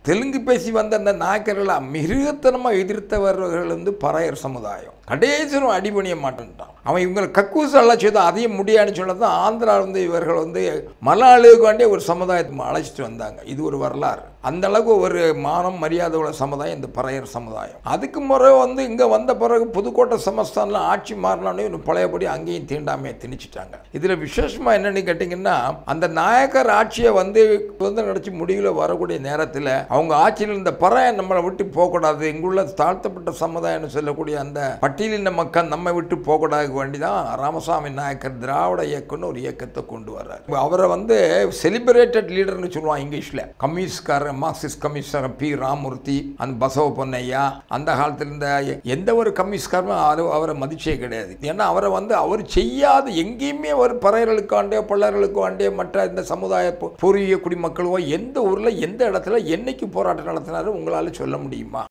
தெலுங்கு பேசி வந்த அந்த நாயக்கர்களை மிருகத்தனமாக எதிர்த்தவர்கள் வந்து பறையர் சமுதாயம் கடைசியும் அடிபணிய மாட்டேன்ட்டான் அவன் இவங்களை கக்கூஸ் எல்லாம் செய்து அதையும் முடியாதுன்னு சொல்ல தான் ஆந்திரா வந்து இவர்கள் வந்து மலையாளுக்கு வேண்டிய ஒரு சமுதாயத்தை அழைச்சிட்டு வந்தாங்க இது ஒரு வரலாறு அந்த அளவுக்கு ஒரு மானம் மரியாதை உள்ள சமுதாயம் இந்த பறையர் சமுதாயம் அதுக்கு முறை வந்து இங்கே வந்த பிறகு புதுக்கோட்டை சமஸ்தானில் ஆட்சி மாறினோடனே இன்னும் பழையபடி அங்கேயும் தீண்டாமையை திணிச்சிட்டாங்க இதில் விசேஷமாக என்னன்னு கேட்டிங்கன்னா அந்த நாயக்கர் ஆட்சியை வந்து சுதந்திரம் நடத்தி முடிவில் வரக்கூடிய நேரத்தில் அவங்க ஆட்சியில் இந்த பறையை நம்மளை விட்டு போகக்கூடாது இங்குள்ள தாழ்த்தப்பட்ட சமுதாயம்னு சொல்லக்கூடிய அந்த பட்டியலின மக்கள் நம்ம விட்டு போகக்கூடாது வேண்டி தான் ராமசாமி நாயக்கர் திராவிட இயக்கம்னு ஒரு இயக்கத்தை கொண்டு வர்றாரு அவரை வந்து செலிப்ரேட்டட் லீடர்னு சொல்லுவான் இங்கிலீஷில் கம்யூனிஸ்ட்காரர் மார்க்சிஸ்ட் கம்யூனிஸ்ட் பி ராமூர்த்தி அந்த பசவ பொன்னையா அந்த காலத்தில் இருந்த எந்த ஒரு கம்யூனிஸ்ட்காரரும் அவரை அவரை மதிச்சே கிடையாது ஏன்னா அவரை வந்து அவர் செய்யாத எங்கேயுமே ஒரு பறையர்களுக்காண்டே பல்லர்களுக்காண்டே மற்ற இந்த சமுதாய பூ- பூர்வீக குடிமக்களோ எந்த ஊரில் எந்த இடத்துல என்னைக்கு போராட்டம் நடத்தினாரு உங்களால் சொல்ல முடியுமா